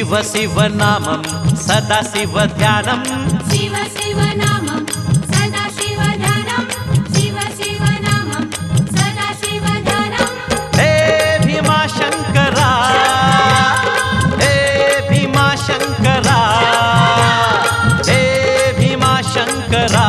శివ శివ నామం సదా శివ ధ్యానం శివ శివ నామం సదా శివ ధ్యానం శివ శివ నామం సదా శివ ధ్యానం హే భీమా శంకరా హే భీమా శంకరా హే భీమా శంకరా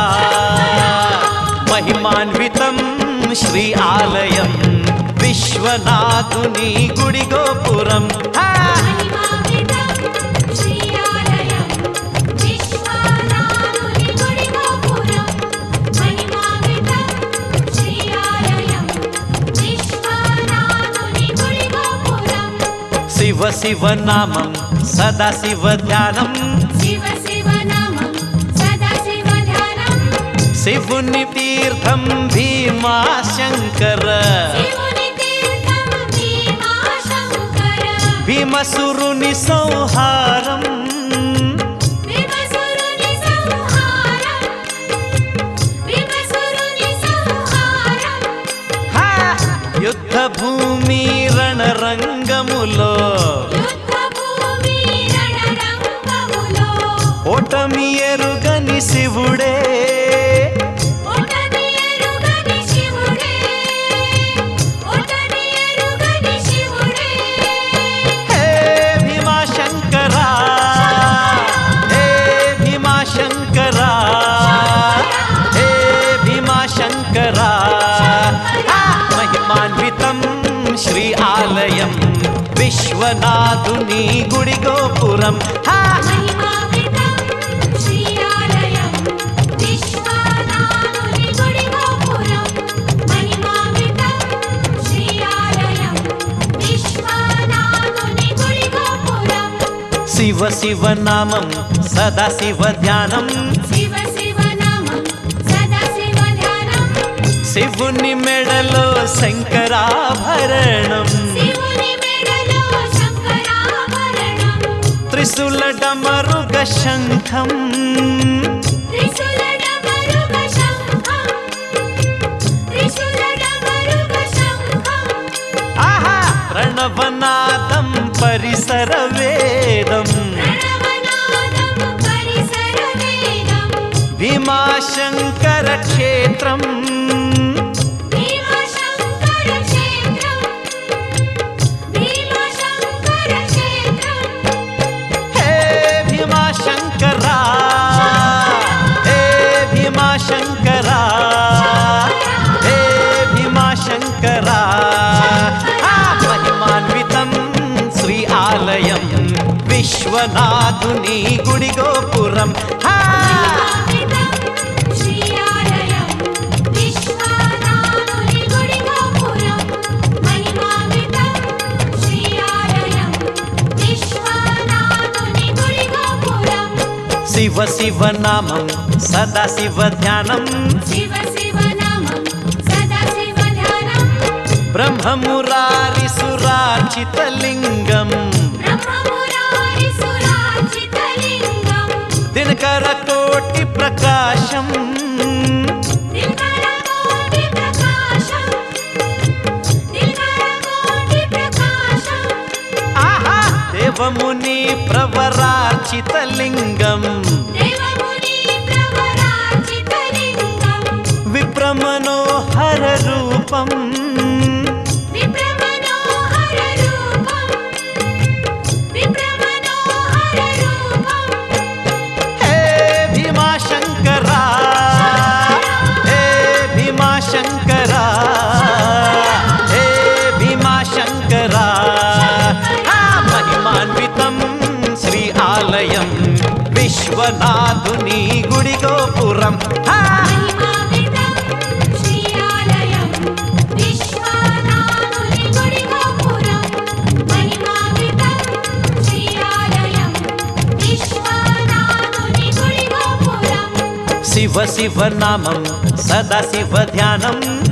మహిమాన్వితం శ్రీ ఆలయం విశ్వనాథుని గుడి గోపురం హా! మహిమాన్వితం శ్రీ ఆలయం విశ్వనాథుని గుడి గోపురం మహిమాన్వితం శ్రీ ఆలయం విశ్వనాథుని గుడి గోపురం శివ శివ నామం సదా శివ ధ్యానం శివ శివ నామం సదా శివ ధ్యానం శివుని తీర్థం భీమా శంకర శివుని తీర్థం భీమా శంకర భీమసురుని సంహారం విమసురుని సంహారం విమసురుని సంహారం హా! యుద్ధ భూమి రణరంగములో యుద్ధ భూమి రణరంగములో ఓటమి ఎరుగని శివుడే ఒటమి ఎరుగని శివుడే ఒటమి ఎరుగని శివుడే హే భీమా శంకరా హే భీమా శంకరా హే భీమా శంకరా హా! మహిమాన్వితం శ్రీ ఆలయం విశ్వనాథుని గుడి గోపురం హా! మహిమాన్వితం శ్రీ ఆలయం విశ్వనాథుని గుడి గోపురం మహిమాన్వితం శ్రీ ఆలయం విశ్వనాథుని గుడి గోపురం శివ శివ నామం సదా శివ ధ్యానం శివ శివ నామం సదా శివ ధ్యానం శివుని మెడలో శంకరాభరణం శివుని మెడలో శంకరాభరణం త్రిశూల డమరుగ శంఖం త్రిశూల డమరుగ శంఖం త్రిశూల డమరుగ శంఖం ఆహా ప్రణవనాదం పరిసర వేదం ప్రణవనాదం పరిసర వేదం భీమాశంకర క్షేత్రం భీమశంకర క్షేత్రం భీమశంకర క్షేత్రం హే భీమాశంకరా హే భీమాశంకరా హే భీమాశంకరా ఆ మహిమాన్వితం శ్రీ ఆలయం విశ్వనాథుని గుడి గోపురం హా మహిమాన్వితం శ్రీ ఆలయం విశ్వనాథుని గుడి గోపురం మహిమాన్వితం శ్రీ ఆలయం విశ్వనాథుని గుడి గోపురం శివ శివ నామం సదా శివ ధ్యానం శివ శివ నామం సదా శివ ధ్యానం బ్రహ్మమురారి సురాచిత లింగం బ్రహ్మమురారి సురార్చితలింగం దినకర కోటి ప్రకాశం దిల్కరకోటి ప్రకాశం దిల్కరకోటి ప్రకాశం ఆహా దేవముని ప్రవరార్చిత లింగం దేవముని ప్రవరార్చితలింగం విప్రమనోహర రూపం విప్రమనోహర రూపం విప్రమనోహర రూపం హే భీమాశంకరా హే భీమాశంకరా హే భీమాశంకరా ఆ మహిమాన్వితం శ్రీ ఆలయం విశ్వనాథుని గుడి గోపురం హా! మహిమాన్వితం శ్రీ ఆలయం విశ్వనాథుని గుడి గోపురం మహిమాన్వితం శ్రీ ఆలయం విశ్వనాథుని గుడి గోపురం శివ శివ నామం సదా శివ ధ్యానం